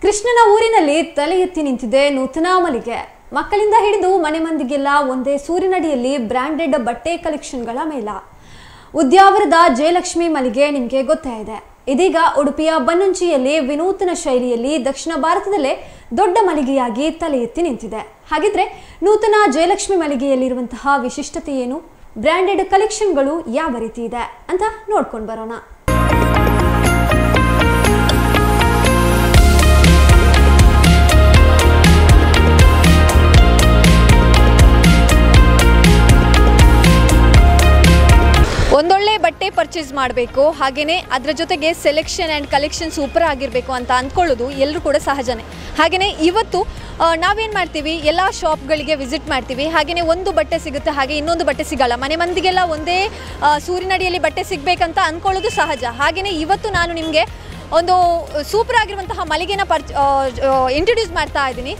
ಕೃಷ್ಣನ ಊರಿನಲ್ಲಿ ತಲೆ ಎತ್ತಿ ನಿಂತಿದೆ ನೂತನ ಮಳಿಗೆ ಮಕ್ಕಳಿಂದ ಹಿಡಿದು ಮನೆ ಮಂದಿಗೆಲ್ಲ ಒಂದೇ ಸೂರಿನಡಿಯಲ್ಲಿ ಬ್ರ್ಯಾಂಡೆಡ್ ಬಟ್ಟೆ ಕಲೆಕ್ಷನ್ಗಳ ಮೇಳ ಉದ್ಯಾವರದ ಜಯಲಕ್ಷ್ಮಿ ಮಳಿಗೆ ನಿಮಗೆ ಗೊತ್ತೇ ಇದೆ ಇದೀಗ ಉಡುಪಿಯ ಬನ್ನಂಚಿಯಲ್ಲಿ ವಿನೂತನ ಶೈಲಿಯಲ್ಲಿ ದಕ್ಷಿಣ ಭಾರತದಲ್ಲೇ ದೊಡ್ಡ ಮಳಿಗೆಯಾಗಿ ತಲೆ ಎತ್ತಿ ನಿಂತಿದೆ ಹಾಗಿದ್ರೆ ನೂತನ ಜಯಲಕ್ಷ್ಮಿ ಮಳಿಗೆಯಲ್ಲಿರುವಂತಹ ವಿಶಿಷ್ಟತೆ ಏನು ಬ್ರ್ಯಾಂಡೆಡ್ ಕಲೆಕ್ಷನ್ಗಳು ಯಾವ ರೀತಿ ಇದೆ ಅಂತ ನೋಡ್ಕೊಂಡು ಬರೋಣ ಒಂದೊಳ್ಳೆ ಬಟ್ಟೆ ಪರ್ಚೇಸ್ ಮಾಡಬೇಕು ಹಾಗೆಯೇ ಅದರ ಜೊತೆಗೆ ಸೆಲೆಕ್ಷನ್ ಆ್ಯಂಡ್ ಕಲೆಕ್ಷನ್ ಸೂಪರ್ ಆಗಿರಬೇಕು ಅಂತ ಅಂದ್ಕೊಳ್ಳೋದು ಎಲ್ಲರೂ ಕೂಡ ಸಹಜನೇ ಹಾಗೆಯೇ ಇವತ್ತು ನಾವೇನು ಮಾಡ್ತೀವಿ ಎಲ್ಲ ಶಾಪ್ಗಳಿಗೆ ವಿಸಿಟ್ ಮಾಡ್ತೀವಿ ಹಾಗೆಯೇ ಒಂದು ಬಟ್ಟೆ ಸಿಗುತ್ತೆ ಹಾಗೆ ಇನ್ನೊಂದು ಬಟ್ಟೆ ಸಿಗಲ್ಲ ಮನೆ ಮಂದಿಗೆಲ್ಲ ಒಂದೇ ಆ, ಸೂರಿನಡಿಯಲ್ಲಿ ಬಟ್ಟೆ ಸಿಗಬೇಕಂತ ಅಂದ್ಕೊಳ್ಳೋದು ಸಹಜ ಹಾಗೆಯೇ ಇವತ್ತು ನಾನು ನಿಮಗೆ ಒಂದು ಸೂಪರ್ ಆಗಿರುವಂತಹ ಮಳಿಗೆನ ಪರ್ಚ್ ಇಂಟ್ರೊಡ್ಯೂಸ್ ಮಾಡ್ತಾ ಇದ್ದೀನಿ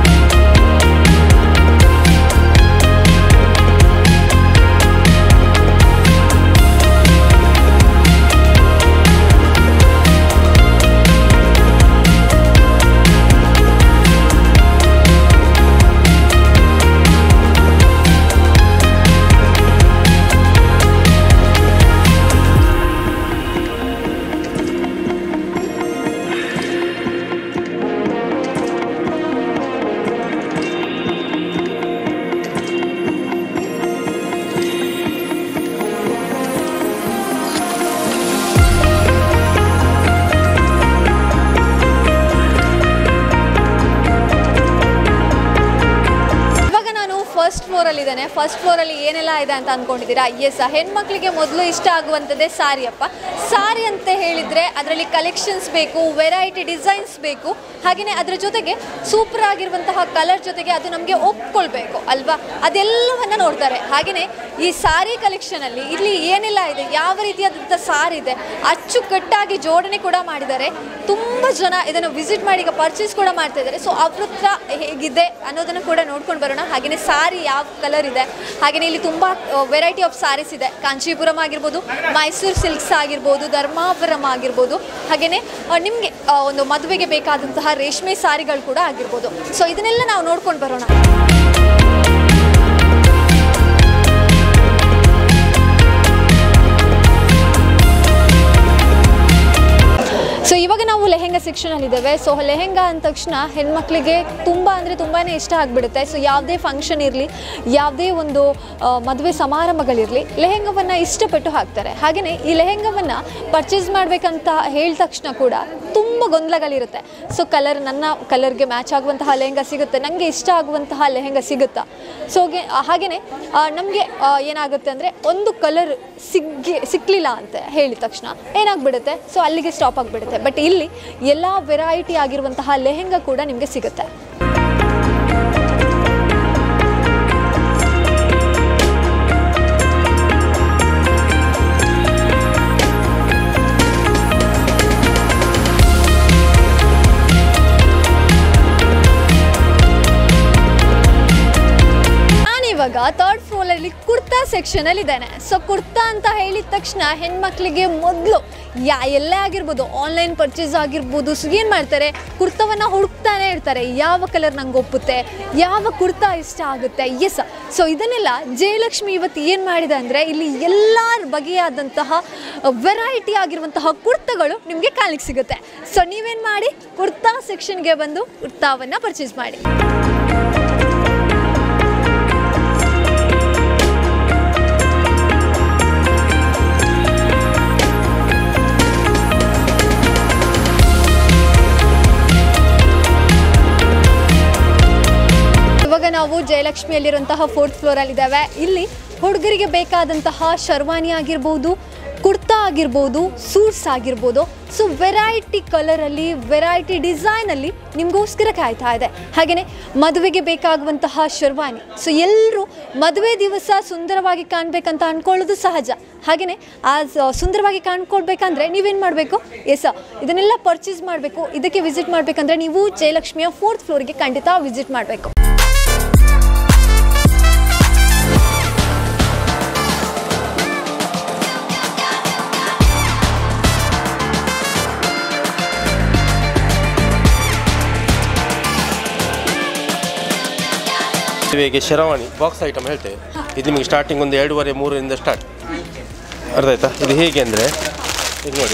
ಇವಾಗ ನಾನು ಫಸ್ಟ್ ಫ್ಲೋರಲ್ಲಿ ಇದ್ದೇನೆ ಫಸ್ಟ್ ಫ್ಲೋರಲ್ಲಿ ಏನೆಲ್ಲ ಇದೆ ಅಂತ ಅಂದ್ಕೊಂಡಿದ್ದೀರಾ ಎಸ್ ಹೆಣ್ಮಕ್ಳಿಗೆ ಮೊದಲು ಇಷ್ಟ ಆಗುವಂಥದ್ದೇ ಸಾರಿ ಅಪ್ಪ ಸಾರಿ ಅಂತ ಹೇಳಿದರೆ ಅದರಲ್ಲಿ ಕಲೆಕ್ಷನ್ಸ್ ಬೇಕು ವೆರೈಟಿ ಡಿಸೈನ್ಸ್ ಬೇಕು ಹಾಗೆಯೇ ಅದರ ಜೊತೆಗೆ ಸೂಪರ್ ಆಗಿರುವಂತಹ ಕಲರ್ ಜೊತೆಗೆ ಅದು ನಮಗೆ ಒಪ್ಕೊಳ್ಬೇಕು ಅಲ್ವಾ ಅದೆಲ್ಲವನ್ನ ನೋಡ್ತಾರೆ ಹಾಗೆಯೇ ಈ ಸಾರಿ ಕಲೆಕ್ಷನಲ್ಲಿ ಇಲ್ಲಿ ಏನೆಲ್ಲ ಇದೆ ಯಾವ ರೀತಿಯಾದಂಥ ಸಾರಿ ಇದೆ ಅಚ್ಚುಕಟ್ಟಾಗಿ ಜೋಡಣೆ ಕೂಡ ಮಾಡಿದ್ದಾರೆ ತುಂಬ ಜನ ಇದನ್ನು ವಿಸಿಟ್ ಮಾಡಿ ಈಗ ಪರ್ಚೇಸ್ ಕೂಡ ಮಾಡ್ತಾ ಇದ್ದಾರೆ ಸೊ ಅವ್ರ ಹತ್ರ ಹೇಗಿದೆ ಅನ್ನೋದನ್ನು ಕೂಡ ನೋಡ್ಕೊಂಡು ಬರೋಣ ಹಾಗೆಯೇ ಸಾರಿ ಯಾವ ಕಲರ್ ಇದೆ ಹಾಗೆಯೇ ಇಲ್ಲಿ ತುಂಬ ವೆರೈಟಿ ಆಫ್ ಸಾರೀಸ್ ಇದೆ ಕಾಂಚೀಪುರಂ ಆಗಿರ್ಬೋದು ಮೈಸೂರು ಸಿಲ್ಕ್ಸ್ ಆಗಿರ್ಬೋದು ಧರ್ಮಾಪುರಂ ಆಗಿರ್ಬೋದು ಹಾಗೆಯೇ ನಿಮಗೆ ಒಂದು ಮದುವೆಗೆ ಬೇಕಾದಂತಹ ರೇಷ್ಮೆ ಸಾರಿಗಳು ಕೂಡ ಆಗಿರ್ಬೋದು ಸೊ ಇದನ್ನೆಲ್ಲ ನಾವು ನೋಡ್ಕೊಂಡು ಬರೋಣ ಸೊ ಇವಾಗ ನಾವು ಲೆಹೆಂಗಾ ಸೆಕ್ಷನಲ್ಲಿ ಇದ್ದೇವೆ ಸೊ ಲೆಹೆಂಗಾ ಅಂದ ತಕ್ಷಣ ಹೆಣ್ಮಕ್ಳಿಗೆ ತುಂಬ ಅಂದರೆ ತುಂಬಾ ಇಷ್ಟ ಆಗಿಬಿಡುತ್ತೆ ಸೊ ಯಾವುದೇ ಫಂಕ್ಷನ್ ಇರಲಿ ಯಾವುದೇ ಒಂದು ಆ, ಮದುವೆ ಸಮಾರಂಭಗಳಿರಲಿ ಲೆಹೆಂಗವನ್ನು ಇಷ್ಟಪಟ್ಟು ಹಾಕ್ತಾರೆ ಹಾಗೆಯೇ ಈ ಲೆಹೆಂಗವನ್ನು ಪರ್ಚೇಸ್ ಮಾಡಬೇಕಂತ ಹೇಳಿದ ತಕ್ಷಣ ಕೂಡ ತುಂಬ ಗೊಂದಲಗಳಿರುತ್ತೆ ಸೊ ಕಲರ್ ನನ್ನ ಕಲರ್ಗೆ ಮ್ಯಾಚ್ ಆಗುವಂತಹ ಲೆಹೆಂಗಾ ಸಿಗುತ್ತೆ ನನಗೆ ಇಷ್ಟ ಆಗುವಂತಹ ಲೆಹೆಂಗಾ ಸಿಗುತ್ತಾ ಸೊ ಹಾಗೆಯೇ ನಮಗೆ ಏನಾಗುತ್ತೆ ಅಂದರೆ ಒಂದು ಕಲರ್ ಸಿಗ್ಗಿ ಸಿಕ್ಕಲಿಲ್ಲ ಅಂತ ಹೇಳಿದ ತಕ್ಷಣ ಏನಾಗ್ಬಿಡುತ್ತೆ ಸೊ ಅಲ್ಲಿಗೆ ಸ್ಟಾಪ್ ಆಗಿಬಿಡುತ್ತೆ ಬಟ್ ಇಲ್ಲಿ ಎಲ್ಲ ವೆರೈಟಿ ಆಗಿರುವಂತಹ ಲೆಹೆಂಗಾ ಕೂಡ ನಿಮಗೆ ಸಿಗುತ್ತೆ ನಾನಿವಾಗ ಥರ್ಡ್ ಫ್ಲೋರಲ್ಲಿ ಕುರ್ತಾ ಸೆಕ್ಷನಲ್ಲಿ ಇದ್ದೇನೆ ಸೊ ಕುರ್ತಾ ಅಂತ ಹೇಳಿದ ತಕ್ಷಣ ಹೆಣ್ಮಕ್ಳಿಗೆ ಮೊದಲು ಯಾ ಎಲ್ಲೇ ಆಗಿರ್ಬೋದು ಆನ್ಲೈನ್ ಪರ್ಚೇಸ್ ಆಗಿರ್ಬೋದು ಸೊ ಏನು ಮಾಡ್ತಾರೆ ಕುರ್ತಾವನ್ನು ಹುಡುಕ್ತಾನೆ ಇರ್ತಾರೆ ಯಾವ ಕಲರ್ ನಂಗೆ ಒಪ್ಪುತ್ತೆ ಯಾವ ಕುರ್ತಾ ಇಷ್ಟ ಆಗುತ್ತೆ ಎಸ್ ಸೊ ಇದನ್ನೆಲ್ಲ ಜಯಲಕ್ಷ್ಮಿ ಇವತ್ತು ಏನು ಮಾಡಿದೆ ಅಂದರೆ ಇಲ್ಲಿ ಎಲ್ಲ ಬಗೆಯಾದಂತಹ ವೆರೈಟಿ ಆಗಿರುವಂತಹ ಕುರ್ತಗಳು ನಿಮಗೆ ಕಾಣಲಿಕ್ಕೆ ಸಿಗುತ್ತೆ ಸೊ ನೀವೇನು ಮಾಡಿ ಕುರ್ತಾ ಸೆಕ್ಷನ್ಗೆ ಬಂದು ಕುರ್ತಾವನ್ನು ಪರ್ಚೇಸ್ ಮಾಡಿ ಇವಾಗ ನಾವು ಜಯಲಕ್ಷ್ಮಿಯಲ್ಲಿರುವಂತಹ ಫೋರ್ತ್ ಫ್ಲೋರಲ್ಲಿ ಇದ್ದಾವೆ ಇಲ್ಲಿ ಹುಡುಗರಿಗೆ ಬೇಕಾದಂತಹ ಶರ್ವಾನಿ ಆಗಿರ್ಬೋದು ಕುರ್ತಾ ಆಗಿರ್ಬೋದು ಸೂಟ್ಸ್ ಆಗಿರ್ಬೋದು ಸೊ ವೆರೈಟಿ ಕಲರಲ್ಲಿ ವೆರೈಟಿ ಡಿಸೈನಲ್ಲಿ ನಿಮಗೋಸ್ಕರ ಕಾಯ್ತಾ ಇದೆ ಹಾಗೆಯೇ ಮದುವೆಗೆ ಬೇಕಾಗುವಂತಹ ಶರ್ವಾನಿ ಸೊ ಎಲ್ಲರೂ ಮದುವೆ ದಿವಸ ಸುಂದರವಾಗಿ ಕಾಣಬೇಕಂತ ಅಂದ್ಕೊಳ್ಳೋದು ಸಹಜ ಹಾಗೆಯೇ ಆ ಸ- ಸುಂದರವಾಗಿ ಕಾಣ್ಕೊಳ್ಬೇಕಂದ್ರೆ ನೀವೇನು ಮಾಡಬೇಕು ಎಸ್ ಇದನ್ನೆಲ್ಲ ಪರ್ಚೇಸ್ ಮಾಡಬೇಕು ಇದಕ್ಕೆ ವಿಸಿಟ್ ಮಾಡಬೇಕಂದ್ರೆ ನೀವು ಜಯಲಕ್ಷ್ಮಿಯ ಫೋರ್ತ್ ಫ್ಲೋರಿಗೆ ಖಂಡಿತ ವಿಸಿಟ್ ಮಾಡಬೇಕು ಮದುವೆಗೆ ಶರವಾಣಿ ಬಾಕ್ಸ್ ಐಟಮ್ ಹೇಳ್ತೇವೆ ಇದು ನಿಮಗೆ ಸ್ಟಾರ್ಟಿಂಗ್ ಒಂದು ಎರಡೂವರೆ ಮೂರರಿಂದ ಸ್ಟಾರ್ಟ್ ಅರ್ಥ ಆಯ್ತಾ ಇದು ಹೇಗೆ ಅಂದರೆ ಈಗ ನೋಡಿ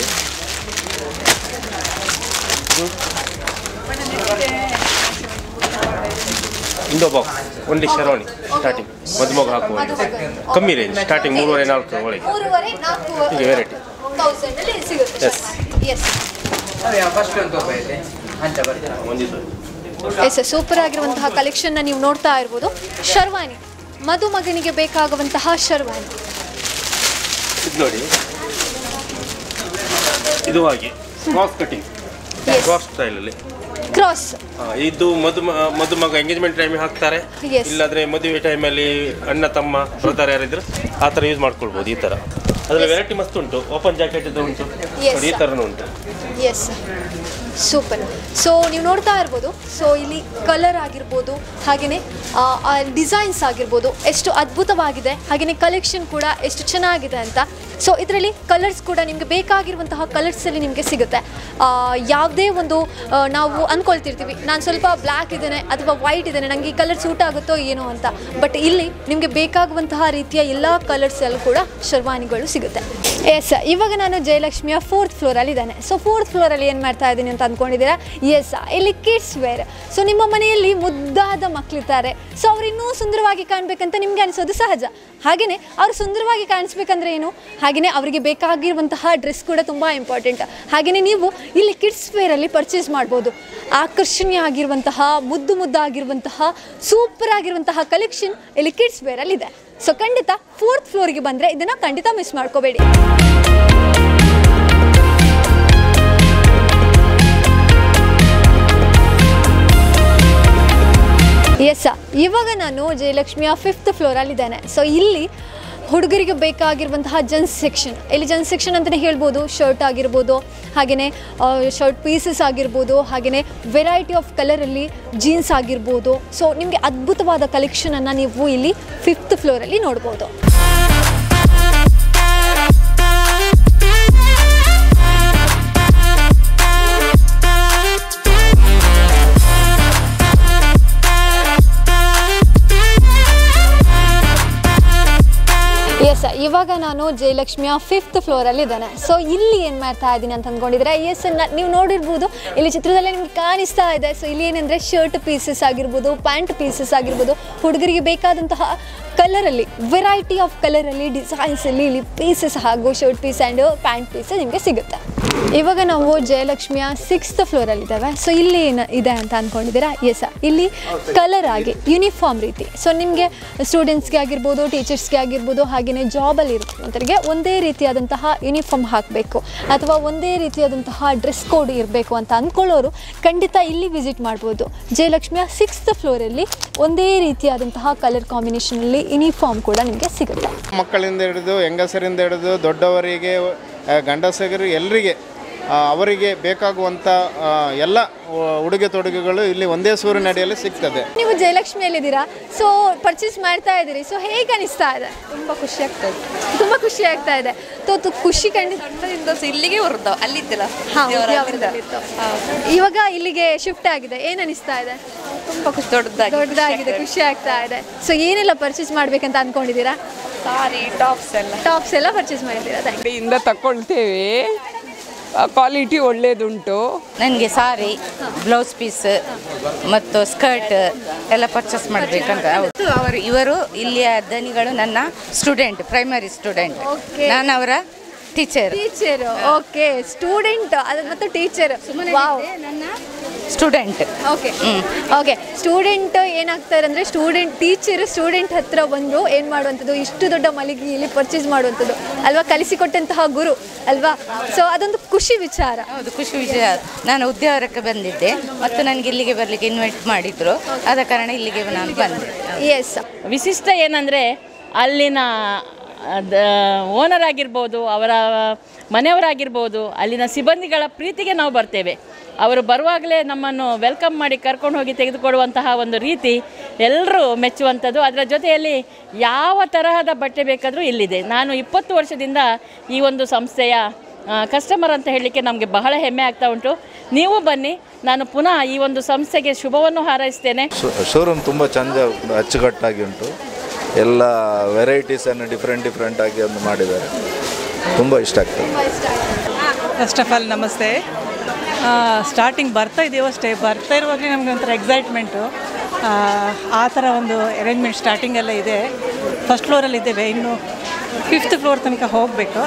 ಇದು ಇಂಡೋ ಬಾಕ್ಸ್ ಒಂದೇ ಶರವಾಣಿ ಸ್ಟಾರ್ಟಿಂಗ್ ಮದುಮಗ ಹಾಕುವ ಕಮ್ಮಿ ರೇಂಜ್ ಸ್ಟಾರ್ಟಿಂಗ್ ಮೂರುವರೆ ನಾಲ್ಕು ಒಳಗೆ ಮೂರುವರೆ ನಾಲ್ಕೂವರೆ ಹೀಗೆ ವೆರೈಟಿ ತೌಸಂಡ್ ಅಲ್ಲಿ ಸಿಗುತ್ತೆ Yes. ಎಸ್ ಫಸ್ಟ್ ಒಂದು ತೋಪ ಇದೆ ಅಂತ ಬರ್ತದೆ ಒಂದಿದ್ದು ಎಸ್ ಸೂಪರ್ ಆಗಿರುವಂತಹ ಕಲೆಕ್ಷನ್ನ ನೀವು ನೋಡ್ತಾ ಇರ್ಬೋದು ಶರ್ವಾನಿ ಮದುಮಗನಿಗೆ ಬೇಕಾಗುವಂತಹ ಶರ್ವಾನಿ ಇದು ನೋಡಿ ಇದು ಹಾಗೆ ಕ್ರಾಸ್ ಕಟಿಂಗ್ ಕ್ರಾಸ್ ಸ್ಟೈಲಲ್ಲಿ ಕ್ರಾಸ್ ಇದು ಮದು ಮದುಮಗ ಎಂಗೇಜ್ಮೆಂಟ್ ಟೈಮಿಗೆ ಹಾಕ್ತಾರೆ Yes. ಇಲ್ಲಾಂದ್ರೆ ಮದುವೆ ಟೈಮಲ್ಲಿ ಅಣ್ಣ ತಮ್ಮ ಬ್ರದರ್ ಯಾರಿದ್ರು ಆ ಥರ ಯೂಸ್ ಮಾಡ್ಕೊಳ್ಬೋದು ಈ ಥರ ಅದರಲ್ಲಿ ವೆರೈಟಿ ಮಸ್ತ್ ಉಂಟು ಓಪನ್ ಜಾಕೆಟ್ ಇದು ಉಂಟು Yes. ನೋಡಿ ಈ ಥರನೂ ಉಂಟು ಎಸ್ ಸೂಪರ್ ಸೊ ನೀವು ನೋಡ್ತಾ ಇರ್ಬೋದು ಸೊ ಇಲ್ಲಿ ಕಲರ್ ಆಗಿರ್ಬೋದು ಹಾಗೆಯೇ ಡಿಸೈನ್ಸ್ ಆಗಿರ್ಬೋದು ಎಷ್ಟು ಅದ್ಭುತವಾಗಿದೆ ಹಾಗೆಯೇ ಕಲೆಕ್ಷನ್ ಕೂಡ ಎಷ್ಟು ಚೆನ್ನಾಗಿದೆ ಅಂತ ಸೊ ಇದರಲ್ಲಿ ಕಲರ್ಸ್ ಕೂಡ ನಿಮಗೆ ಬೇಕಾಗಿರುವಂತಹ ಕಲರ್ಸಲ್ಲಿ ನಿಮಗೆ ಸಿಗುತ್ತೆ ಆ, ಯಾವುದೇ ಒಂದು ಆ, ನಾವು ಅಂದ್ಕೊಳ್ತಿರ್ತೀವಿ ನಾನು ಸ್ವಲ್ಪ ಬ್ಲ್ಯಾಕ್ ಇದ್ದೇನೆ ಅಥವಾ ವೈಟ್ ಇದ್ದೇನೆ ನನಗೆ ಈ ಕಲರ್ ಸೂಟ್ ಆಗುತ್ತೋ ಏನೋ ಅಂತ ಬಟ್ ಇಲ್ಲಿ ನಿಮಗೆ ಬೇಕಾಗುವಂತಹ ರೀತಿಯ ಎಲ್ಲ ಕಲರ್ಸಲ್ಲೂ ಕೂಡ ಶರ್ವಾನಿಗಳು ಸಿಗುತ್ತೆ ಎಸ್ ಇವಾಗ ನಾನು ಜಯಲಕ್ಷ್ಮಿಯ ಫೋರ್ತ್ ಫ್ಲೋರಲ್ಲಿ ಇದ್ದಾನೆ ಸೊ ಫೋರ್ತ್ ಫ್ಲೋರಲ್ಲಿ ಏನು ಮಾಡ್ತಾ ಇದ್ದೀನಿ ಅಂತ ಅಂದ್ಕೊಂಡಿದ್ದೀರಾ ಎಸ್ ಇಲ್ಲಿ ಕಿಡ್ಸ್ ವೇರ್ ಸೊ ನಿಮ್ಮ ಮನೆಯಲ್ಲಿ ಮುದ್ದಾದ ಮಕ್ಕಳಿರ್ತಾರೆ ಸೊ ಅವ್ರು ಇನ್ನೂ ಸುಂದರವಾಗಿ ಕಾಣಬೇಕಂತ ನಿಮಗೆ ಅನಿಸೋದು ಸಹಜ ಹಾಗೆಯೇ ಅವ್ರು ಸುಂದರವಾಗಿ ಕಾಣಿಸ್ಬೇಕಂದ್ರೆ ಏನು ಹಾಗೆಯೇ ಅವರಿಗೆ ಬೇಕಾಗಿರುವಂತಹ ಡ್ರೆಸ್ ಕೂಡ ತುಂಬ ಇಂಪಾರ್ಟೆಂಟ್ ಹಾಗೆಯೇ ನೀವು ಇಲ್ಲಿ ಕಿಡ್ಸ್ ವೇರಲ್ಲಿ ಪರ್ಚೇಸ್ ಮಾಡ್ಬೋದು ಆಕರ್ಷಣೀಯ ಆಗಿರುವಂತಹ ಮುದ್ದು ಮುದ್ದಾಗಿರುವಂತಹ ಸೂಪರ್ ಆಗಿರುವಂತಹ ಕಲೆಕ್ಷನ್ ಇಲ್ಲಿ ಕಿಡ್ಸ್ ವೇರಲ್ಲಿದೆ ಸೊ ಖಂಡಿತ ಫೋರ್ತ್ ಫ್ಲೋರ್ಗೆ ಬಂದರೆ ಇದನ್ನು ಖಂಡಿತ ಮಿಸ್ ಮಾಡ್ಕೋಬೇಡಿ ಎಸ್ ಇವಾಗ ನಾನು ಜಯಲಕ್ಷ್ಮಿಯ ಫಿಫ್ತ್ ಫ್ಲೋರಲ್ಲಿದ್ದೇನೆ ಸೊ ಇಲ್ಲಿ ಹುಡುಗರಿಗೆ ಬೇಕಾಗಿರುವಂತಹ ಜನ್ಸ್ ಸೆಕ್ಷನ್ ಇಲ್ಲಿ ಜನ್ಸ್ ಸೆಕ್ಷನ್ ಅಂತಲೇ ಹೇಳ್ಬೋದು ಶರ್ಟ್ ಆಗಿರ್ಬೋದು ಹಾಗೆಯೇ ಶರ್ಟ್ ಪೀಸಸ್ ಆಗಿರ್ಬೋದು ಹಾಗೆಯೇ ವೆರೈಟಿ ಆಫ್ ಕಲರಲ್ಲಿ ಜೀನ್ಸ್ ಆಗಿರ್ಬೋದು ಸೊ ನಿಮಗೆ ಅದ್ಭುತವಾದ ಕಲೆಕ್ಷನನ್ನು ನೀವು ಇಲ್ಲಿ ಫಿಫ್ತ್ ಫ್ಲೋರಲ್ಲಿ ನೋಡ್ಬೋದು ಎಸ್ ಇವಾಗ ನಾನು ಜಯಲಕ್ಷ್ಮಿಯ ಫಿಫ್ತ್ ಫ್ಲೋರಲ್ಲಿ ಇದ್ದೇನೆ ಸೊ ಇಲ್ಲಿ ಏನು ಮಾಡ್ತಾ ಇದ್ದೀನಿ ಅಂತ ಅಂದ್ಕೊಂಡಿದ್ರೆ ಎಸ್ ನೀವು ನೋಡಿರ್ಬೋದು ಇಲ್ಲಿ ಚಿತ್ರದಲ್ಲಿ ನಿಮ್ಗೆ ಕಾಣಿಸ್ತಾ ಇದೆ ಸೊ ಇಲ್ಲಿ ಏನಂದರೆ ಶರ್ಟ್ ಪೀಸಸ್ ಆಗಿರ್ಬೋದು ಪ್ಯಾಂಟ್ ಪೀಸಸ್ ಆಗಿರ್ಬೋದು ಹುಡುಗರಿಗೆ ಬೇಕಾದಂತಹ ಕಲರಲ್ಲಿ ವೆರೈಟಿ ಆಫ್ ಕಲರಲ್ಲಿ ಡಿಸೈನ್ಸಲ್ಲಿ ಇಲ್ಲಿ ಪೀಸಸ್ ಹಾಗೂ shirt piece and pant piece ನಿಮಗೆ ಸಿಗುತ್ತೆ ಇವಾಗ ನಾವು ಜಯಲಕ್ಷ್ಮಿಯ ಸಿಕ್ಸ್ತ್ ಫ್ಲೋರಲ್ಲಿದ್ದಾವೆ ಸೊ ಇಲ್ಲಿ ಏನು ಇದೆ ಅಂತ ಅಂದ್ಕೊಂಡಿದ್ದೀರಾ ಎಸ್ ಇಲ್ಲಿ ಕಲರ್ ಆಗಿ ಯೂನಿಫಾರ್ಮ್ ರೀತಿ ಸೊ ನಿಮಗೆ ಸ್ಟೂಡೆಂಟ್ಸ್ಗೆ ಆಗಿರ್ಬೋದು ಟೀಚರ್ಸ್ಗೆ ಆಗಿರ್ಬೋದು ಹಾಗೆಯೇ ಜಾಬಲ್ಲಿ ಇರುವಂಥವ್ರಿಗೆ ಒಂದೇ ರೀತಿಯಾದಂತಹ ಯೂನಿಫಾರ್ಮ್ ಹಾಕಬೇಕು ಅಥವಾ ಒಂದೇ ರೀತಿಯಾದಂತಹ ಡ್ರೆಸ್ ಕೋಡ್ ಇರಬೇಕು ಅಂತ ಅಂದ್ಕೊಳ್ಳೋರು ಖಂಡಿತ ಇಲ್ಲಿ ವಿಸಿಟ್ ಮಾಡ್ಬೋದು ಜಯಲಕ್ಷ್ಮಿಯ ಸಿಕ್ಸ್ತ್ ಫ್ಲೋರಲ್ಲಿ ಒಂದೇ ರೀತಿಯಾದಂತಹ ಕಲರ್ ಕಾಂಬಿನೇಷನಲ್ಲಿ ಯೂನಿಫಾರ್ಮ್ ಕೂಡ ನಿಮಗೆ ಸಿಗುತ್ತೆ ಮಕ್ಕಳಿಂದ ಹಿಡಿದು ಹೆಂಗಸರಿಂದ ಹಿಡಿದು ದೊಡ್ಡವರಿಗೆ ಆ, ಗಂಡಸರಿಗೆ ಎಲ್ಲರಿಗೆ ಆ, ಅವರಿಗೆ ಬೇಕಾಗುವಂಥ ಆ, ಎಲ್ಲ ಉ- ಉಡುಗೆ ತೊಡುಗೆಗಳು ಇಲ್ಲಿ ಒಂದೇ ಸೂರಿನಡಿಯಲ್ಲಿ ಸಿಗ್ತದೆ ನೀವು ಜಯಲಕ್ಷ್ಮಿಯಲ್ಲಿದ್ದೀರಾ ಸೊ ಪರ್ಚೇಸ್ ಮಾಡ್ತಾ ಇದ್ದೀರಿ ಸೊ ಹೇಗೆ ಅನಿಸ್ತಾ ಇದೆ ತುಂಬ ಖುಷಿ ಆಗ್ತದೆ ತುಂಬ ಖುಷಿ ಆಗ್ತಾ ಇದೆ ತೋ ತು ಖುಷಿ ಖಂಡಿತ ಸಣ್ಣದಿಂದ ಸ ಇಲ್ಲಿಗೆ ಬರುದು ಅಲ್ಲಿದ್ದಿಲ್ಲ ಹಾ, ದೇವರ ಉದ್ಯಾವರದಲ್ಲಿತ್ತು. ಇವಾಗ ಇಲ್ಲಿಗೆ ಶಿಫ್ಟ್ ಆಗಿದೆ ಏನು ಅನಿಸ್ತಾ ಇದೆ ತುಂಬ ಖುಷಿ ದೊಡ್ಡದಾಗಿ ದೊಡ್ಡದಾಗಿದೆ ಖುಷಿ ಆಗ್ತಾ ಇದೆ ಸೊ ಏನೆಲ್ಲ ಪರ್ಚೇಸ್ ಮಾಡ್ಬೇಕಂತ ಅನ್ಕೊಂಡಿದ್ದೀರಾ ಸಾರಿ ಟಾಪ್ಸ್ ಎಲ್ಲ ಟಾಪ್ಸ್ ಎಲ್ಲ ಪರ್ಚೇಸ್ ಮಾಡಿದ್ದೀರಾ ಥ್ಯಾಂಕ್ ಅಂಗಡಿಯಿಂದ ತಗೊಳ್ತೇವೆ ಕ್ವಾಲಿಟಿ ಒಳ್ಳೇದುಂಟು ನನಗೆ ಸಾರಿ ಬ್ಲೌಸ್ ಪೀಸ್ ಮತ್ತು ಸ್ಕರ್ಟ್ ಎಲ್ಲ ಪರ್ಚೇಸ್ ಮಾಡಬೇಕಂತ ಹೌದು ಅವರು ಇವರು ಇಲ್ಲಿಯ ದನಿಗಳು ನನ್ನ ಸ್ಟೂಡೆಂಟ್ ಪ್ರೈಮರಿ ಸ್ಟೂಡೆಂಟ್ Okay. ನಾನು ಅವರ ಟೀಚರ್ ಟೀಚರ್ ಓಕೆ ಸ್ಟೂಡೆಂಟ್ ಅದು ಮತ್ತು teacher wow student okay okay student ಏನಾಗ್ತಾರೆ ಅಂದರೆ ಸ್ಟೂಡೆಂಟ್ ಟೀಚರ್ ಸ್ಟೂಡೆಂಟ್ ಹತ್ರ ಬಂದು ಏನು ಮಾಡುವಂಥದ್ದು ಇಷ್ಟು ದೊಡ್ಡ ಮಳಿಗೆಯಲ್ಲಿ ಪರ್ಚೇಸ್ ಮಾಡುವಂಥದ್ದು ಅಲ್ವಾ ಕಲಿಸಿಕೊಟ್ಟಂತಹ ಗುರು ಅಲ್ವಾ ಸೊ ಅದೊಂದು ಖುಷಿ ವಿಚಾರ ಹೌದು ಖುಷಿ ವಿಷಯ ನಾನು ಉದ್ಯಾವರಕ್ಕೆ ಬಂದಿದ್ದೆ ಮತ್ತು ನನಗೆ ಇಲ್ಲಿಗೆ ಬರಲಿಕ್ಕೆ ಇನ್ವೈಟ್ ಮಾಡಿದ್ರು ಆದ ಕಾರಣ ಇಲ್ಲಿಗೆ ನಾನು ಬಂದೆ ಎಸ್ ವಿಶಿಷ್ಟ ಏನಂದರೆ ಅಲ್ಲಿನ ಓನರ್ ಆಗಿರ್ಬೋದು ಅವರ ಮನೆಯವರಾಗಿರ್ಬೋದು ಅಲ್ಲಿನ ಸಿಬ್ಬಂದಿಗಳ ಪ್ರೀತಿಗೆ ನಾವು ಬರ್ತೇವೆ ಅವರು ಬರುವಾಗಲೇ ನಮ್ಮನ್ನು ವೆಲ್ಕಮ್ ಮಾಡಿ ಕರ್ಕೊಂಡು ಹೋಗಿ ತೆಗೆದುಕೊಡುವಂತಹ ಒಂದು ರೀತಿ ಎಲ್ಲರೂ ಮೆಚ್ಚುವಂಥದ್ದು ಅದರ ಜೊತೆಯಲ್ಲಿ ಯಾವ ತರಹದ ಬಟ್ಟೆ ಬೇಕಾದರೂ ಇಲ್ಲಿದೆ ನಾನು ಇಪ್ಪತ್ತು ವರ್ಷದಿಂದ ಈ ಒಂದು ಸಂಸ್ಥೆಯ ಕಸ್ಟಮರ್ ಅಂತ ಹೇಳಲಿಕ್ಕೆ ನಮಗೆ ಬಹಳ ಹೆಮ್ಮೆ ಆಗ್ತಾ ಉಂಟು ನೀವು ಬನ್ನಿ ನಾನು ಪುನಃ ಈ ಒಂದು ಸಂಸ್ಥೆಗೆ ಶುಭವನ್ನು ಹಾರೈಸ್ತೇನೆ ಶೋರೂಮ್ ತುಂಬ ಚಂದ ಅಚ್ಚುಕಟ್ಟಾಗಿ ಉಂಟು ಎಲ್ಲ ವೆರೈಟೀಸನ್ನು ಡಿಫ್ರೆಂಟ್ ಡಿಫ್ರೆಂಟ್ ಆಗಿ ಒಂದು ಮಾಡಿದ್ದಾರೆ ತುಂಬ ಇಷ್ಟ ಆಗ್ತದೆ ಫಸ್ಟ್ ಆಫ್ ಆಲ್ ನಮಸ್ತೆ ಸ್ಟಾರ್ಟಿಂಗ್ ಬರ್ತಾ ಇದ್ದೀವೋ ಅಷ್ಟೇ ಬರ್ತಾ ಇರುವಾಗಲೇ ನಮಗೆ ಒಂಥರ ಎಕ್ಸೈಟ್ಮೆಂಟು ಆ ಥರ ಒಂದು ಅರೇಂಜ್ಮೆಂಟ್ ಸ್ಟಾರ್ಟಿಂಗ್ ಎಲ್ಲ ಇದೆ ಫಸ್ಟ್ ಫ್ಲೋರಲ್ಲಿ ಇದ್ದೇವೆ ಇನ್ನು ಫಿಫ್ತ್ ಫ್ಲೋರ್ ತನಕ ಹೋಗಬೇಕು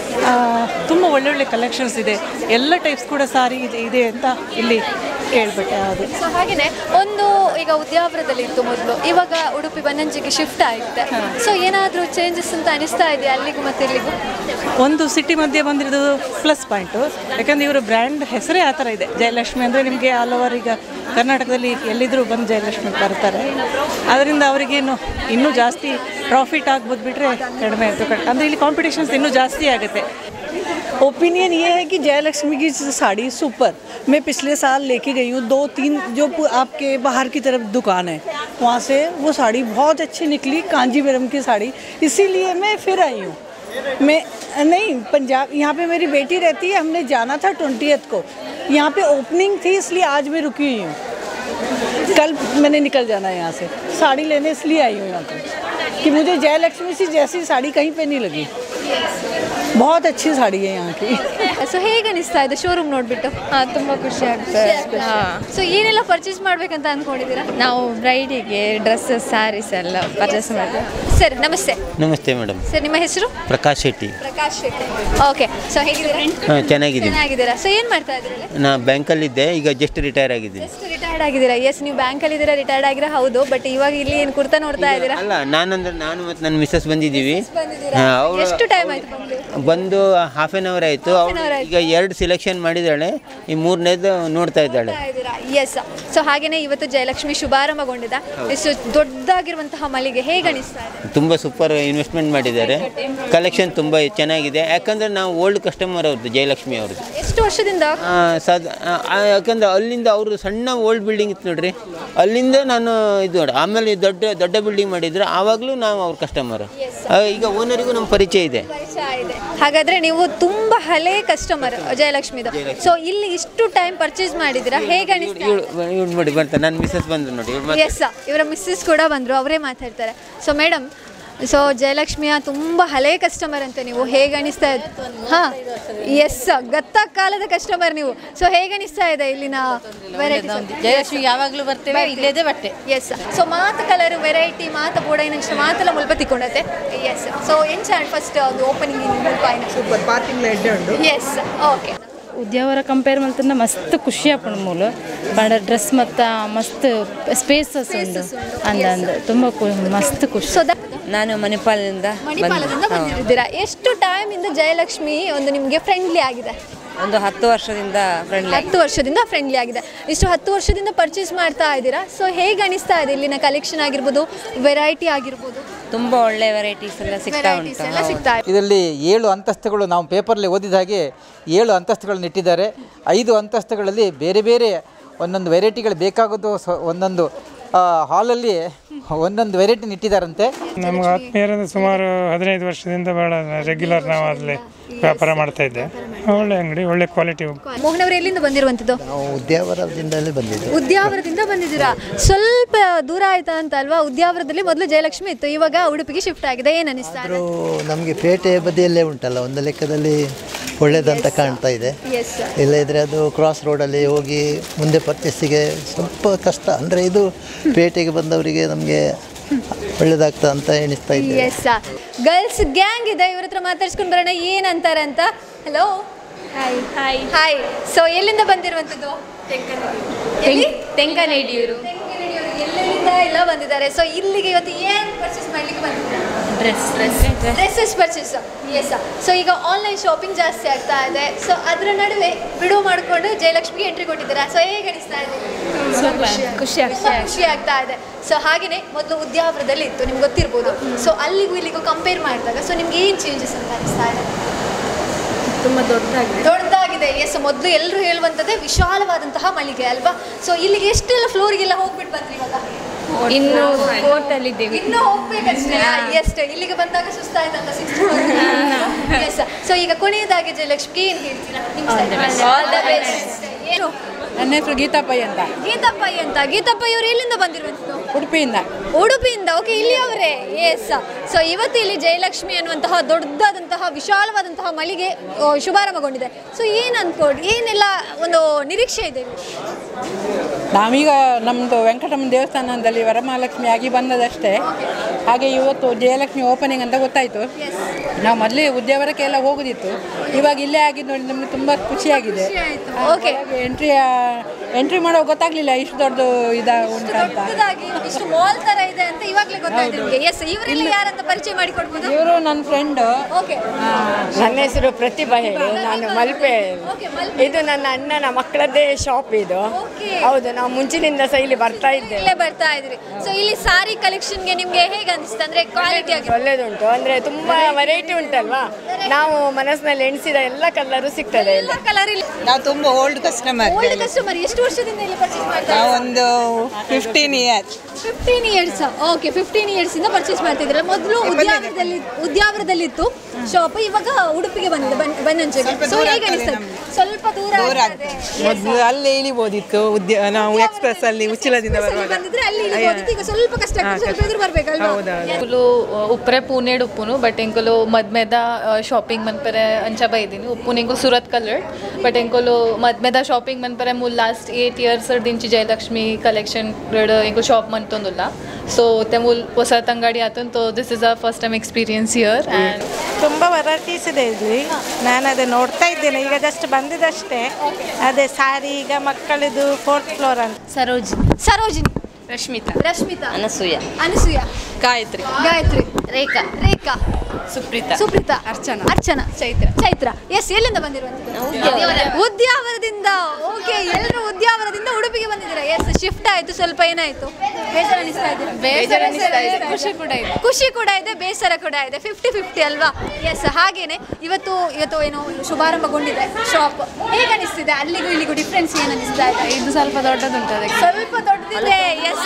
ತುಂಬ ಒಳ್ಳೊಳ್ಳೆ ಕಲೆಕ್ಷನ್ಸ್ ಇದೆ ಎಲ್ಲ ಟೈಪ್ಸ್ ಕೂಡ ಸಾರಿ ಇದೆ ಇದೆ ಅಂತ ಇಲ್ಲಿ ಕೇಳ್ಬಿಟ್ಟೆ ಅದು ಸೊ ಹಾಗೇನೆ ಒಂದು ಈಗ ಉದ್ಯಾವರದಲ್ಲಿ ಇತ್ತು ಮೊದಲು ಇವಾಗ ಉಡುಪಿ ಬನ್ನಂಜಿಗೆ ಶಿಫ್ಟ್ ಆಗಿದೆ ಸೊ ಏನಾದರೂ ಚೇಂಜಸ್ ಅಂತ ಅನಿಸ್ತಾ ಇದೆಯಾ ಅಲ್ಲಿಗೂ ಮತ್ತೆ ಇಲ್ಲಿಗೂ ಒಂದು ಸಿಟಿ ಮಧ್ಯೆ ಬಂದಿರೋದು ಪ್ಲಸ್ ಪಾಯಿಂಟು ಯಾಕಂದರೆ ಇವರು ಬ್ರ್ಯಾಂಡ್ ಹೆಸರೇ ಆ ಥರ ಇದೆ ಜಯಲಕ್ಷ್ಮಿ ಅಂದರೆ ನಿಮಗೆ ಆಲ್ ಓವರ್ ಈಗ ಕರ್ನಾಟಕದಲ್ಲಿ ಎಲ್ಲಿದ್ದರೂ ಬಂದು ಜಯಲಕ್ಷ್ಮಿ ಬರ್ತಾರೆ ಅದರಿಂದ ಅವರಿಗೇನು ಇನ್ನೂ ಜಾಸ್ತಿ ಪ್ರಾಫಿಟ್ ಆಗ್ಬೋದು ಬಿಟ್ಟರೆ ಕಡಿಮೆ ಆಯಿತು ಅಂದರೆ ಇಲ್ಲಿ ಕಾಂಪಿಟೇಷನ್ಸ್ ಇನ್ನೂ ಜಾಸ್ತಿ ಆಗುತ್ತೆ ओपिनियन ये है कि जयलक्ष्मी की साड़ी सुपर मैं पिछले साल लेके गई हूँ दो तीन जो पु- आपके बाहर की तरफ दुकान है वहाँ से वो साड़ी बहुत अच्छी निकली कांजीवरम की साड़ी इसीलिए मैं फिर आई हूँ मैं नहीं पंजाब यहाँ पे मेरी बेटी रहती है हमने जाना था ट्वेंटियथ को यहाँ पे ओपनिंग थी इसलिए आज मैं रुकी हुई हूँ कल मैंने निकल जाना है यहाँ से साड़ी लेने इसलिए आई हूँ यहाँ पे कि मुझे जयलक्ष्मी सी जैसी साड़ी कहीं पे नहीं लगी बहुत अच्छी साड़ी है यहाँ की ಸೊ ಹೇಗೆ ಅನಿಸ್ತಾ ಇದೆ ಶೋರೂಮ್ ನೋಡ್ಬಿಟ್ಟು ಹಾಂ ತುಂಬ ಖುಷಿ ಆಗ್ತದೆ ಹಾಂ ಸೊ ಏನೆಲ್ಲ ಪರ್ಚೇಸ್ ಮಾಡ್ಬೇಕಂತ ಅನ್ಕೊಂಡಿದ್ದೀರಾ ನಾವು ಬ್ರೈಡಿಗೆ ಡ್ರೆಸ್ಸಸ್ ಸ್ಯಾರೀಸ್ ಎಲ್ಲ ಪರ್ಚೇಸ್ ಮಾಡಿ ಸರ್ ನಮಸ್ತೆ ನಮಸ್ತೆ ಮೇಡಮ್ ಸರ್ ನಿಮ್ಮ ಹೆಸರು ಪ್ರಕಾಶ್ ಶೆಟ್ಟಿ ಪ್ರಕಾಶ್ ಶೆಟ್ಟಿ ಓಕೆ ಸೊ ಹೇಗಿದ್ದೀರಾ ಹಾಂ ಚೆನ್ನಾಗಿದ್ದೀನಿ ಚೆನ್ನಾಗಿದ್ದೀರಾ ಸೊ ಏನು ಮಾಡ್ತಾ ಇದ್ದೀರಾ ನಾ ಬ್ಯಾಂಕಲ್ಲಿದ್ದೆ ಈಗ ಜಸ್ಟ್ ರಿಟೈರ್ ಆಗಿದ್ದೀನಿ ಎಷ್ಟು ರಿಟೈರ್ಡ್ ಆಗಿದ್ದೀರಾ ಎಸ್ ನೀವು ಬ್ಯಾಂಕಲ್ಲಿ ಇದ್ದೀರಾ ರಿಟೈರ್ಡ್ ಆಗಿರಾ ಹೌದು ಬಟ್ ಇವಾಗ ಇಲ್ಲಿ ಏನು ಕುರ್ತಾ ನೋಡ್ತಾ ಇದ್ದೀರಾ ಅಲ್ಲ ನಾನಂದ್ರೆ ನಾನು ಮತ್ತು ನನ್ನ ಮಿಸ್ಸಸ್ ಬಂದಿದ್ದೀವಿ ಬಂದಿದ್ದೀರಾ ಹಾಂ ಅವಳು ಎಷ್ಟು ಟೈಮ್ ಆಯ್ತು ಬಂದು ಬಂದು ಹಾಫ್ ಆನ್ ಅವರ್ ಆಯಿತು ಅವಳು ಈಗ ಎರಡು ಸೆಲೆಕ್ಷನ್ ಮಾಡಿದ್ದಾಳೆ ಈ ಮೂರನೇದು ನೋಡ್ತಾ ಇದ್ದಾಳೆ ಎಸ್ ಸೊ ಹಾಗೇನೆ ಇವತ್ತು ಜಯಲಕ್ಷ್ಮಿ ಶುಭಾರಂಭಗೊಂಡಿದೆ ಇಷ್ಟು ದೊಡ್ಡದಾಗಿರುವಂತಹ ಮಳಿಗೆ ಹೇಗೆ ಅನಿಸ್ತಾ ಇದೆ ತುಂಬ ಸೂಪರ್ ಇನ್ವೆಸ್ಟ್ಮೆಂಟ್ ಮಾಡಿದ್ದಾರೆ ಕಲೆಕ್ಷನ್ ತುಂಬ ಚೆನ್ನಾಗಿದೆ ಯಾಕಂದರೆ ನಾವು ಓಲ್ಡ್ ಕಸ್ಟಮರ್ ಅವ್ರದ್ದು ಜಯಲಕ್ಷ್ಮಿ ಅವ್ರದ್ದು ಎಷ್ಟು ವರ್ಷದಿಂದ ಆ, ಸದ್ ಆ, ಆ, ಯಾಕಂದ್ರೆ ಅಲ್ಲಿಂದ ಅವರು ಸಣ್ಣ ಓಲ್ಡ್ ಬಿಲ್ಡಿಂಗ್ ಇತ್ತು ನೋಡ್ರಿ ಅಲ್ಲಿಂದ ನಾನು ಇದು ನೋಡಿ ಆಮೇಲೆ ಈ ದೊಡ್ಡ ದೊಡ್ಡ ಬಿಲ್ಡಿಂಗ್ ಮಾಡಿದ್ರು ಆವಾಗಲೂ ನಾವು ಅವ್ರ ಕಸ್ಟಮರ್ ಈಗ ಓನರಿಗೂ ನಮ್ಮ ಪರಿಚಯ ಇದೆ ಪರಿಚಯ ಇದೆ ಹಾಗಾದ್ರೆ ನೀವು ತುಂಬಾ ಹಳೆ ಕಸ್ಟಮರ್ ಜಯಲಕ್ಷ್ಮಿದು ಸೊ ಇಲ್ಲಿ ಇಷ್ಟು ಟೈಮ್ ಪರ್ಚೇಸ್ ಮಾಡಿದಿರಾ ಹೇಗೆ ಅನಿಸ್ತಾ ಇವಳು ಇವಳು ನೋಡಿ ಬರ್ತಾರೆ ನನ್ನ ಮಿಸ್ಸಸ್ ಬಂದ್ರು ನೋಡಿ ಇವಳು ಮತ್ತೆ ಎಸ್ ಇವರ ಮಿಸ್ಸಸ್ ಕೂಡ ಬಂದರು ಅವರೇ ಮಾತಾಡ್ತಾರೆ ಸೊ ಮೇಡಮ್ ಸೊ ಜಯಲಕ್ಷ್ಮಿಯ ತುಂಬ ಹಳೆ ಕಸ್ಟಮರ್ ಅಂತ ನೀವು ಹೇಗೆ ಅನಿಸ್ತಾ ಇದೆ ಹಾಂ ಎಸ್ ಗತ್ತ ಕಾಲದ ಕಸ್ಟಮರ್ ನೀವು ಸೊ ಹೇಗೆ ಅನಿಸ್ತಾ ಇದೆ ಇಲ್ಲಿನ ವೆರೈಟಿ ಜಯಲಕ್ಷ್ಮಿ ಯಾವಾಗಲೂ ಬರ್ತೇವೆ ಇಲ್ಲೇದೇ ಬಟ್ಟೆ ಎಸ್ ಸೊ ಮಾತ ಕಲರ್ ವೆರೈಟಿ ಮಾತ ಬೋಡ ಏನಂತ ಮಾತಲ್ಲ ಮುಲ್ಪ ತಿಕ್ಕೊಂಡತೆ ಎಸ್ ಸೊ ಎಂಚಾಂಡ್ ಫಸ್ಟ್ ಒಂದು ಓಪನಿಂಗ್ ಮುಲ್ಪ ಸೂಪರ್ ಪಾರ್ಕಿಂಗ್ ಎಡ್ಡೆ ಉಂಟು ಎಸ್ ಓಕೆ ಉದ್ಯಾವರ ಕಂಪೇರ್ ಮಲ್ತಂದ ಮಸ್ತ್ ಖುಷಿ ಆಪುಂಡು ಮೂಲು ಪಂಡ ಡ್ರೆಸ್ ಮತ್ತು ಮಸ್ತ್ ಸ್ಪೇಸಸ್ ಉಂಡು ಅಂದ ಅಂದ ತುಂಬ ಕು- ಮಸ್ತ್ ಖುಷಿ ಸೊ ನಾನು ಮಣಿಪಾಲದಿಂದ ಮಣಿಪಾಲದಿಂದ ಬಂದಿದ್ದೀರಾ ಎಷ್ಟು ಟೈಮ್ ಇಂದ ಜಯಲಕ್ಷ್ಮಿ ಒಂದು ನಿಮಗೆ ಫ್ರೆಂಡ್ಲಿ ಆಗಿದೆ ಒಂದು ಹತ್ತು ವರ್ಷದಿಂದ ಫ್ರೆಂಡ್ಲಿ ಹತ್ತು ವರ್ಷದಿಂದ ಫ್ರೆಂಡ್ಲಿ ಆಗಿದೆ ಇಷ್ಟು ಹತ್ತು ವರ್ಷದಿಂದ ಪರ್ಚೇಸ್ ಮಾಡ್ತಾ ಇದ್ದೀರಾ ಸೊ ಹೇಗೆ ಅನಿಸ್ತಾ ಇದೆ ಇಲ್ಲಿನ ಕಲೆಕ್ಷನ್ ಆಗಿರ್ಬೋದು ವೆರೈಟಿ ಆಗಿರ್ಬೋದು ತುಂಬ ಒಳ್ಳೆ ವೆರೈಟೀಸ್ ಎಲ್ಲ ಸಿಗ್ತಾ ವೆರೈಟೀಸ್ ಉಂಟು ಎಲ್ಲ ಸಿಗ್ತಾ ಇದೆ ಇದರಲ್ಲಿ ಏಳು ಅಂತಸ್ತುಗಳು ನಾವು ಪೇಪರ್ಲಿ ಓದಿದ ಹಾಗೆ ಏಳು ಅಂತಸ್ತುಗಳನ್ನು ಇಟ್ಟಿದ್ದಾರೆ ಐದು ಅಂತಸ್ತುಗಳಲ್ಲಿ ಬೇರೆ ಬೇರೆ ಒಂದೊಂದು ವೆರೈಟಿಗಳು ಬೇಕಾಗೋದು ಸ- ಒಂದೊಂದು ಆ, ಹಾಲಲ್ಲಿ ಒಂದೊಂದು ವೆರೈಟಿ ಇಟ್ಟಿದ್ದಾರಂತೆ ನಮ್ಗೆ ಆತ್ಮೀಯರಿಂದ ಸುಮಾರು ಹದಿನೈದು ವರ್ಷದಿಂದ ಭಾಳ ರೆಗ್ಯುಲರ್ ನಾವು ಅಲ್ಲಿ ವ್ಯಾಪಾರ ಮಾಡ್ತಾ ಇದ್ದೆ ಒಳ್ಳೆ ಅಂಗಡಿ ಒಳ್ಳೆ ಕ್ವಾಲಿಟಿ ಮೋಹನ್ ಅವರು ಎಲ್ಲಿಂದ ಬಂದಿರುವಂಥದ್ದು ನಾವು ಉದ್ಯಾವರದಿಂದಲೇ ಬಂದಿದ್ದು ಉದ್ಯಾವರದಿಂದ ಬಂದಿದ್ದೀರಾ ಸ್ವಲ್ಪ ದೂರ ಆಯ್ತಾ ಅಂತ ಅಲ್ವಾ ಉದ್ಯಾವರದಲ್ಲಿ ಮೊದಲು ಜಯಲಕ್ಷ್ಮಿ ಇತ್ತು ಇವಾಗ ಉಡುಪಿಗೆ ಶಿಫ್ಟ್ ಆಗಿದೆ ಏನು ಅನಿಸ್ತಾ ಇದೆ ನಮಗೆ ಪೇಟೆ ಬದಿಯಲ್ಲೇ ಉಂಟಲ್ಲ ಒಂದು ಲೆಕ್ಕದಲ್ಲಿ ಒಳ್ಳೇದಂತ ಕಾಣ್ತಾ ಇದೆ ಎಸ್ ಇಲ್ಲದಿದ್ದರೆ ಅದು ಕ್ರಾಸ್ ರೋಡಲ್ಲಿ ಹೋಗಿ ಮುಂದೆ ಪರ್ಚೇಸಿಗೆ ಸ್ವಲ್ಪ ಕಷ್ಟ ಅಂದರೆ ಇದು ಪೇಟೆಗೆ ಬಂದವರಿಗೆ ನಮಗೆ ಒಳ್ಳೇದಾಗ್ತದೆ ಅಂತ ಎಣಿಸ್ತಾ ಇದ್ದೇವೆ ಎಸ್ ಗರ್ಲ್ಸ್ ಗ್ಯಾಂಗ್ ಇದೆ ಇವ್ರ ಹತ್ರ ಮಾತಾಡ್ಸ್ಕೊಂಡು ಬರೋಣ ಏನಂತಾರೆ ಅಂತ hello hi hi hi so ಎಲ್ಲಿಂದ ಬಂದಿರುವಂಥದ್ದು ಎಲ್ಲಿ ತೆಂಕನೇಡಿಯೂರು ಎಲ್ಲೆಲ್ಲಿಂದ ಎಲ್ಲ ಬಂದಿದ್ದಾರೆ ಸೊ ಇಲ್ಲಿಗೆ ಇವತ್ತು ಏನು ಪರ್ಚೇಸ್ ಮಾಡ್ಲಿಕ್ಕೆ ಬಂದಿದ್ದಾರೆ dress dress dresses purchase yes so ಈಗ ಆನ್ಲೈನ್ ಶಾಪಿಂಗ್ ಜಾಸ್ತಿ ಆಗ್ತಾ ಇದೆ ಸೊ ಅದರ ನಡುವೆ ಬಿಡುವು ಮಾಡಿಕೊಂಡು ಜಯಲಕ್ಷ್ಮಿಗೆ ಎಂಟ್ರಿ ಕೊಟ್ಟಿದ್ದೀರಾ ಸೊ ಹೇಗೆ ಅನಿಸ್ತಾ ಇದೆ ಖುಷಿ ತುಂಬಾ ಖುಷಿ ಆಗ್ತಾ ಇದೆ ಸೊ ಹಾಗೆಯೇ ಮೊದಲು ಉದ್ಯಾವರದಲ್ಲಿ ಇತ್ತು ನಿಮ್ಗೆ ಗೊತ್ತಿರ್ಬೋದು ಸೊ ಅಲ್ಲಿಗೂ ಇಲ್ಲಿಗೂ ಕಂಪೇರ್ ಮಾಡಿದಾಗ ಸೊ ನಿಮ್ಗೆ ಏನು ಚೇಂಜಸ್ ಅಂತ ಅನಿಸ್ತಾ ಇದೆ ತುಂಬ ದೊಡ್ಡದಾಗಿದೆ ದೊಡ್ಡದಾಗಿದೆ ಎಸ್ ಮೊದಲು ಎಲ್ಲರೂ ಹೇಳುವಂಥದ್ದೇ ವಿಶಾಲವಾದಂತಹ ಮಳಿಗೆ ಅಲ್ವಾ ಸೊ ಇಲ್ಲಿಗೆ ಎಷ್ಟೆಲ್ಲ ಫ್ಲೋರಿಗೆಲ್ಲ ಹೋಗ್ಬಿಟ್ಟು ಬಂದ್ರಿ ಇವಾಗ ಇನ್ನು ಕೋರ್ಟಲ್ಲಿದ್ದೀವಿ ಇನ್ನೂ ಹೋಗ್ಬೇಕಷ್ಟೇ ಎಷ್ಟು ಇಲ್ಲಿಗೆ ಬಂದಾಗ ಸುಸ್ತಾಯ್ತಂತ ಎಸ್ ಸೊ ಈಗ ಕೊನೆಯದಾಗಿ ಜಯಲಕ್ಷ್ಮಿ ಏನು ಹೇಳ್ತೀರಾ ನಿಮ್ಮ All the side? best. All the best. ಏನು ನನ್ನ ಹೆಸರು ಗೀತಾ ಪೈ ಅಂತ ಗೀತಪ್ಪ ಅಂತ ಗೀತಪ್ಪ ಇವರು ಎಲ್ಲಿಂದ ಬಂದಿರುವಂಥದ್ದು ಉಡುಪಿಯಿಂದ ಉಡುಪಿಯಿಂದ ಓಕೆ ಇಲ್ಲಿಯವರೇ ಎಸ್ ಸೊ ಇವತ್ತು ಇಲ್ಲಿ ಜಯಲಕ್ಷ್ಮಿ ಅನ್ನುವಂತಹ ದೊಡ್ಡದಾದಂತಹ ವಿಶಾಲವಾದಂತಹ ಮಳಿಗೆ ಆ, ಶುಭಾರಂಭಗೊಂಡಿದೆ ಸೊ ಏನು ಅನ್ಕೊಂಡು ಏನೆಲ್ಲ ಒಂದು ನಿರೀಕ್ಷೆ ಇದೆ ಇಲ್ಲಿ? ನಾವೀಗ ನಮ್ಮದು ವೆಂಕಟರಮಣ ದೇವಸ್ಥಾನದಲ್ಲಿ ವರಮಹಾಲಕ್ಷ್ಮಿ ಆಗಿ ಬಂದದಷ್ಟೇ ಹಾಗೆ ಇವತ್ತು ಜಯಲಕ್ಷ್ಮಿ ಓಪನಿಂಗ್ ಅಂತ ಗೊತ್ತಾಯಿತು ನಾವು ಮೊದಲೇ ಉದ್ಯಾವರಕ್ಕೆ ಎಲ್ಲ ಹೋಗೋದಿತ್ತು ಇವಾಗ ಇಲ್ಲೇ ಆಗಿದ್ದು ನೋಡಿ ನಮಗೆ ತುಂಬ ಖುಷಿಯಾಗಿದೆ ಓಕೆ ಎಂಟ್ರಿ ಎಂಟ್ರಿ ಮಾಡೋ ಗೊತ್ತಾಗ್ಲಿಲ್ಲ ಇಷ್ಟು ದೊಡ್ಡದು ಇದ ಉಂಟಂತ ದೊಡ್ಡದಾಗಿ ಇಷ್ಟು ಮಾಲ್ ತರ ಇದೆ ಅಂತ ಇವಾಗಲೇ ಗೊತ್ತಾಯ್ತು ನಿಮಗೆ ಎಸ್ ಇವರೆಲ್ಲ ಯಾರಂತ ಪರಿಚಯ ಮಾಡಿಕೊಡ್ಬೋದು ಇವರು ನನ್ನ ಫ್ರೆಂಡ್ ಓಕೆ ನನ್ನ ಹೆಸರು ಪ್ರತಿಭಾ ಹೇಳಿ ನಾನು ಮಲ್ಪೆ ಇದು ನನ್ನ ಅಣ್ಣನ ಮಕ್ಕಳದ್ದೇ ಶಾಪ್ ಇದು ಹೌದು ನಾವು ಮುಂಚಿನಿಂದ ಸಹ ಇಲ್ಲಿ ಬರ್ತಾ ಇದ್ದೇವೆ ಇಲ್ಲೇ ಬರ್ತಾ ಇದ್ರಿ ಸೊ ಇಲ್ಲಿ ಸಾರಿ ಕಲೆಕ್ಷನ್ಗೆ ನಿಮ್ಗೆ ಹೇಗೆ ಅನಿಸ್ತು ಅಂದ್ರೆ ಕ್ವಾಲಿಟಿ ಆಗಿ ಒಳ್ಳೇದುಂಟು ಅಂದ್ರೆ ತುಂಬಾ ವೆರೈಟಿ ಉಂಟಲ್ವಾ ನಾವು ಮನಸ್ಸಿನಲ್ಲಿ ಎಣಿಸಿದ ಎಲ್ಲ ಕಲರು ಸಿಗ್ತದೆ ಇಲ್ಲಿ ಕಲರ್ ಇಲ್ಲಿ ನಾವು ತುಂಬ ಓಲ್ಡ್ ಕಸ್ಟಮರ್ ಓಲ್ಡ್ ಕಸ್ಟಮರ್ ಎಷ್ಟು ವರ್ಷದಿಂದ ಇಲ್ಲಿ ಪರ್ಚೇಸ್ ಮಾಡ್ತಾ ನಾವು ಒಂದು fifteen year fifteen years okay fifteen years ಇಂದ ಪರ್ಚೇಸ್ ಮಾಡ್ತಿದ್ರೆ ಮೊದಲು ಉದ್ಯಾವರದಲ್ಲಿ ಉದ್ಯಾವರದಲ್ಲಿತ್ತು ಶಾಪ್ ಇವಾಗ ಉಡುಪಿಗೆ ಬಂದಿದೆ ಬನ್- ಬನ್ನಂಜೆಗೆ ಸೊ ಹೇಗೆ ಅನಿಸ್ತದೆ ಸ್ವಲ್ಪ ದೂರ ಆಗ್ತದೆ. ಮೊದಲು ಅಲ್ಲೇ ಇಳಿಬೋದಿತ್ತು ಉದ್ಯ ನಾವು ಎಕ್ಸ್ಪ್ರೆಸ್ ಅಲ್ಲಿ ಉಚ್ಚಿಲದಿಂದ ಅಲ್ಲಿ ಬರುವಾಗ ಬಂದಿದ್ರೆ ಅಲ್ಲಿ ಇಳಿಬೋದಿತ್ತು ಈಗ ಸ್ವಲ್ಪ ಕಷ್ಟ ಆಗ್ತದೆ ಸ್ವಲ್ಪ ಎದುರು ಬರ್ಬೇಕಲ್ವಾ ಎಂಕುಲು ಉಪ್ಪರೆ ಪುಣೆಡ್ ಉಪ್ಪುನು ಬಟ್ ಎಂಕುಲು ಮದ್ಮೆದ ಶಾಪಿಂಗ್ ಮನ್ಪರೆ ಅಂಚ ಬೈದಿನಿ ಉಪ್ಪುನ ಎಂಕು ಸುರತ್ ಕಲರ್ಡ್ ಬಟ್ ಎಂಕುಲು ಮದ್ಮೆದ ಶಾಪಿಂಗ್ ಮನ್ಪರೆ ಮುಲ್ ಲಾಸ್ಟ್ ಏಟ್ ಇಯರ್ಸ್ ದಿಂಚಿ ಜಯಲಕ್ಷ್ಮಿ ಕಲೆಕ್ಷನ್ ಎಂಕು ಶಾಪ್ ಮಂತೊಂದುಲ್ಲ ಸೊ te ಮುಲ್ ಹೊಸ ತಂಗಾಡಿ ಆತಂತು this is a first time experience year and ತುಂಬ ವೆರೈಟೀಸ್ ಇದೆ ಇಲ್ಲಿ ನಾನು ಅದೇ ನೋಡ್ತಾ ಇದ್ದೇನೆ ಈಗ ಜಸ್ಟ್ ಬಂದಿದ್ದಷ್ಟೇ ಅದೇ ಸಾರಿ ಈಗ ಮಕ್ಕಳದು ಫೋರ್ತ್ ಫ್ಲೋರ್ ಅಂತ ಸರೋಜಿನಿ ಸರೋಜಿನಿ ರಶ್ಮಿತಾ ರಶ್ಮಿತಾ ಅನಸೂಯ ಅನಸೂಯ ಗಾಯತ್ರಿ ಗಾಯತ್ರಿ ರೇಖಾ ರೇಖಾ ಸುಪ್ರೀತಾ ಸುಪ್ರೀತಾ ಅರ್ಚನಾ ಅರ್ಚನಾ ಚೈತ್ರ ಚೈತ್ರ ಎಸ್ ಎಲ್ಲಿಂದ ಬಂದಿರುವಂಥದ್ದು ಉದ್ಯಾವರದಿಂದ ಓಕೆ ಎಲ್ಲರೂ ಉದ್ಯಾವರದಿಂದ ಉಡುಪಿಗೆ ಬಂದಿದ್ದೀರಾ ಎಸ್ ಶಿಫ್ಟ್ ಆಯ್ತು ಸ್ವಲ್ಪ ಏನಾಯ್ತು ಬೇಸರ ಅನಿಸ್ತಾ ಇದೆ ಬೇಸರ ಅನಿಸ್ತಾ ಇದೆ. ಖುಷಿ ಕೂಡ ಇದೆ. ಖುಷಿ ಕೂಡ ಇದೆ ಬೇಸರ ಕೂಡ ಇದೆ ಫಿಫ್ಟಿ ಫಿಫ್ಟಿ ಅಲ್ವಾ ಎಸ್ ಹಾಗೇನೆ ಇವತ್ತು ಇವತ್ತು ಏನು ಶುಭಾರಂಭಗೊಂಡಿದೆ ಶಾಪ್ ಹೇಗೆ ಅನಿಸ್ತಿದೆ ಅಲ್ಲಿಗೂ ಇಲ್ಲಿಗೂ ಡಿಫ್ರೆನ್ಸ್ ಏನು ಅನಿಸ್ತಾ ಇದೆ ಇದು ಸ್ವಲ್ಪ ದೊಡ್ಡದುಂಟು ಅದಕ್ಕೆ ಸ್ವಲ್ಪ ದೊಡ್ಡದಿದೆ ಎಸ್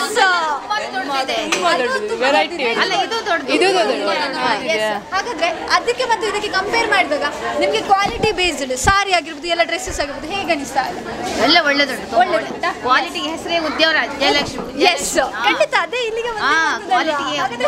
Variety ಇದೆ. ಅಲ್ಲ, ಇದು ದೊಡ್ಡದು. ಇದು ದೊಡ್ಡದು. ಹಾ, ಇದೆ. ಹಾಗಾದ್ರೆ ಅದಕ್ಕೆ ಮತ್ತು ಇದಕ್ಕೆ ಕಂಪೇರ್ ಮಾಡಿದಾಗ ನಿಮಗೆ ಕ್ವಾಲಿಟಿ ಬೇಸ್ಡ್ ಸಾರಿ ಆಗಿರ್ಬೋದು ಎಲ್ಲ ಡ್ರೆಸ್ಸಸ್ ಆಗಿರ್ಬೋದು ಹೇಗೆ ಅನಿಸ್ತಾ ಇದೆ ಎಲ್ಲ ಒಳ್ಳೆದುಂಟು ಒಳ್ಳೆದುಂಟಾ ಕ್ವಾಲಿಟಿಗೆ ಹೆಸರೇ ಉದ್ಯೋಗ ಜಯಲಕ್ಷ್ಮಿ ಎಸ್ ಖಂಡಿತ ಅದೇ ಇಲ್ಲಿಗೆ ಹಾ ಕ್ವಾಲಿಟಿಗೆ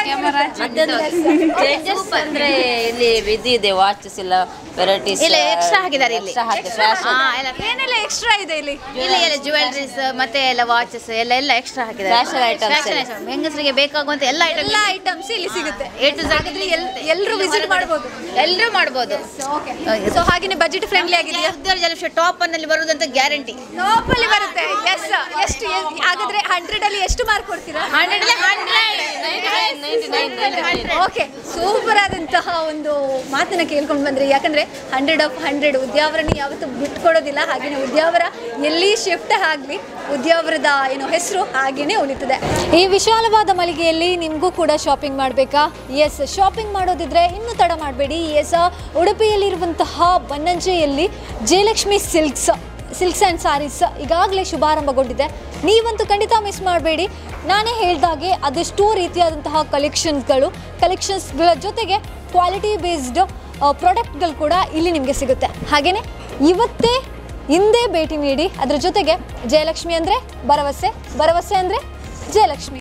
ಚೇಂಜಸ್ ಅಂದ್ರೆ ಇಲ್ಲಿ ಇದಿದೆ ವಾಚಸ್ ಎಲ್ಲ ವೆರೈಟೀಸ್ ಇಲ್ಲ ಎಕ್ಸ್ಟ್ರಾ ಹಾಕಿದ್ದಾರೆ ಇಲ್ಲಿ ಹಾ, ಎಲ್ಲ ಏನೆಲ್ಲ ಎಕ್ಸ್ಟ್ರಾ ಇದೆ ಇಲ್ಲಿ ಇಲ್ಲಿ ಎಲ್ಲ ಜ್ಯುವೆಲ್ರೀಸ್ ಮತ್ತೆ ಎಲ್ಲ ವಾಚಸ್ ಎಲ್ಲ ಎಲ್ಲ ಎಕ್ಸ್ಟ್ರಾ ಹಾಕಿದ್ದಾರೆ Fashion items Fashion ಎಲ್ಲ. items. ಹೆಂಗಸರಿಗೆ ಬೇಕಾಗುವಂತ ಎಲ್ಲ ಐಟಮ್ ಎಲ್ಲ ಐಟಮ್ಸ್ ಇಲ್ಲಿ ಸಿಗುತ್ತೆ ಎ ಟು ಹಾಗಾದ್ರೆ ಎಲ್ಲರೂ ವಿಸಿಟ್ ಮಾಡ್ಬೋದು ಎಲ್ಲರೂ ಮಾಡ್ಬೋದು ಸೊ ಹಾಗೇನೆ ಬಜೆಟ್ ಫ್ರೆಂಡ್ಲಿ ಆಗಿದೆಯಾ ಉದ್ಯೋಗ ಜಲಕ್ಷ ಟಾಪ್ ಅನ್ನಲ್ಲಿ ಬರುವುದಂತ ಗ್ಯಾರಂಟಿ ನೋಪಲ್ಲಿ ಬರುತ್ತೆ ಎಸ್ ಎಷ್ಟು ಎ- ಹಾಗಾದ್ರೆ ಹಂಡ್ರೆಡ್ ಅಲ್ಲಿ ಎಷ್ಟು ಮಾರ್ಕ್ ಕೊಡ್ತೀರಾ ಓಕೆ ಸೂಪರ್ ಆದಂತಹ ಒಂದು ಮಾತನ್ನ ಕೇಳ್ಕೊಂಡು ಬಂದ್ರಿ ಯಾಕಂದ್ರೆ ಹಂಡ್ರೆಡ್ ಆಫ್ ಹಂಡ್ರೆಡ್ ಉದ್ಯಾವರನಿ ಯಾವತ್ತೂ ಬಿಟ್ಕೊಡೋದಿಲ್ಲ ಹಾಗೇನೆ ಉದ್ಯಾವರ ಎಲ್ಲಿ ಶಿಫ್ಟ್ ಆಗಲಿ ಉದ್ಯಾವರದ ಏನೋ ಹೆಸರು ಹಾಗೇನೆ ಉಳಿತದೆ ಈ ವಿಶಾಲವಾದ ಮಳಿಗೆಯಲ್ಲಿ ನಿಮಗೂ ಕೂಡ ಶಾಪಿಂಗ್ ಮಾಡಬೇಕಾ ಎಸ್ ಶಾಪಿಂಗ್ ಮಾಡೋದಿದ್ರೆ ಇನ್ನೂ ತಡ ಮಾಡಬೇಡಿ ಎಸ್ ಉಡುಪಿಯಲ್ಲಿರುವಂತಹ ಬನ್ನಂಜೆಯಲ್ಲಿ Jayalakshmi silks silks and sarees ಈಗಾಗಲೇ ಶುಭಾರಂಭಗೊಂಡಿದೆ ನೀವಂತೂ ಖಂಡಿತ ಮಿಸ್ ಮಾಡಬೇಡಿ ನಾನೇ ಹೇಳ್ದಾಗೆ ಅದೆಷ್ಟೋ ರೀತಿಯಾದಂತಹ ಕಲೆಕ್ಷನ್ಸ್ಗಳು ಕಲೆಕ್ಷನ್ಸ್ಗಳ ಜೊತೆಗೆ ಕ್ವಾಲಿಟಿ ಬೇಸ್ಡ್ ಪ್ರಾಡಕ್ಟ್ಗಳು ಕೂಡ ಇಲ್ಲಿ ನಿಮಗೆ ಸಿಗುತ್ತೆ ಹಾಗೆಯೇ ಇವತ್ತೇ ಹಿಂದೆ ಭೇಟಿ ನೀಡಿ ಅದರ ಜೊತೆಗೆ ಜಯಲಕ್ಷ್ಮಿ ಅಂದರೆ ಭರವಸೆ ಭರವಸೆ ಅಂದರೆ ಜಯಲಕ್ಷ್ಮಿ